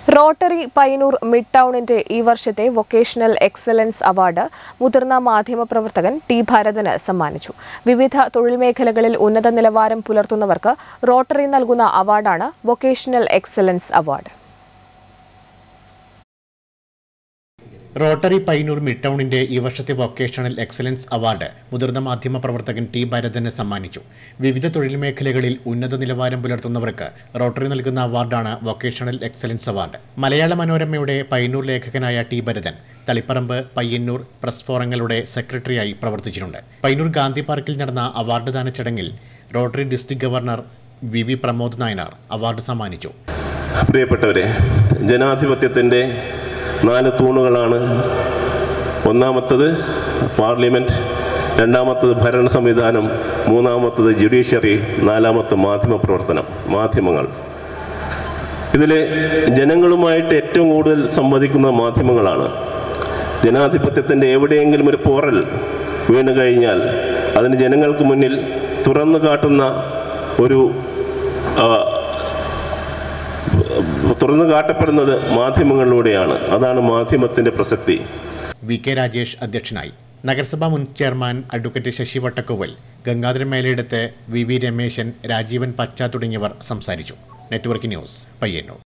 rotary Payyanur mid ടൗണിന്റെ ഈ വർഷത്തെ വൊക്കേഷണൽ എക്സലൻസ് അവാർഡ് മുതിർന്ന മാധ്യമപ്രവർത്തകൻ ടി ഭരതന് സമ്മാനിച്ചു വിവിധ തൊഴിൽ മേഖലകളിൽ ഉന്നത നിലവാരം പുലർത്തുന്നവർക്ക് റോട്ടറി നൽകുന്ന അവാർഡാണ് vocational excellence award rotary Painur mid ടൗണിന്റെ ഈ വർഷത്തെ വൊക്കേഷണൽ എക്സലൻസ് അവാർഡ് മുതിർന്ന മാധ്യമ പ്രവർത്തകൻ ടി ഭരതന് സമ്മാനിച്ചു വിവിധ തൊഴിൽ മേഖലകളിൽ ഉന്നത നിലവാരം പുലർത്തുന്നവർക്ക് റോട്ടറി നൽകുന്ന അവാർഡാണ് വൊക്കേഷണൽ എക്സലൻസ് അവാർഡ് മലയാള മനോരമയുടെ പയ്യന്നൂർ ലേഖകനായ ടി ഭരതൻ തളിപ്പറമ്പ് പയ്യന്നൂർ പ്രസ് ഫോറങ്ങളുടെ സെക്രട്ടറിയായി പ്രവർത്തിച്ചിട്ടുണ്ട് പയ്യന്നൂർ ഗാന്ധി പാർക്കിൽ നടന്ന അവാർഡ് ദാന ചടങ്ങിൽ rotary district governor V V Pramod Nayanar award സമ്മാനിച്ചു പ്രിയപ്പെട്ടവരെ ജനാധിപത്യത്തിൻ്റെ നാല് തൂണുകളാണ് ഒന്നാമത്തത് പാർലമെൻറ്റ് രണ്ടാമത്തത് ഭരണ സംവിധാനം മൂന്നാമത്തത് ജുഡീഷ്യറി നാലാമത്തെ മാധ്യമ പ്രവർത്തനം മാധ്യമങ്ങൾ ഇതിൽ ജനങ്ങളുമായിട്ട് ഏറ്റവും കൂടുതൽ സംവദിക്കുന്ന മാധ്യമങ്ങളാണ് ജനാധിപത്യത്തിൻ്റെ എവിടെയെങ്കിലും ഒരു പോറൽ വീണു കഴിഞ്ഞാൽ അതിന് ജനങ്ങൾക്ക് മുന്നിൽ തുറന്നു കാട്ടുന്ന ഒരു ആ, തുറന്നു കാട്ടപ്പെടുന്നത് മാധ്യമങ്ങളിലൂടെയാണ് അതാണ് മാധ്യമത്തിൻ്റെ പ്രസക്തി വി കെ രാജേഷ് അധ്യക്ഷനായി നഗരസഭാ മുൻ chairman advocate Sasi Vattakkoval Gangadharan Melayidath V V Rameshan Rajeevan Pacha തുടങ്ങിയവർ സംസാരിച്ചു നെറ്റ്വർക്ക് ന്യൂസ് പയ്യന്നൂർ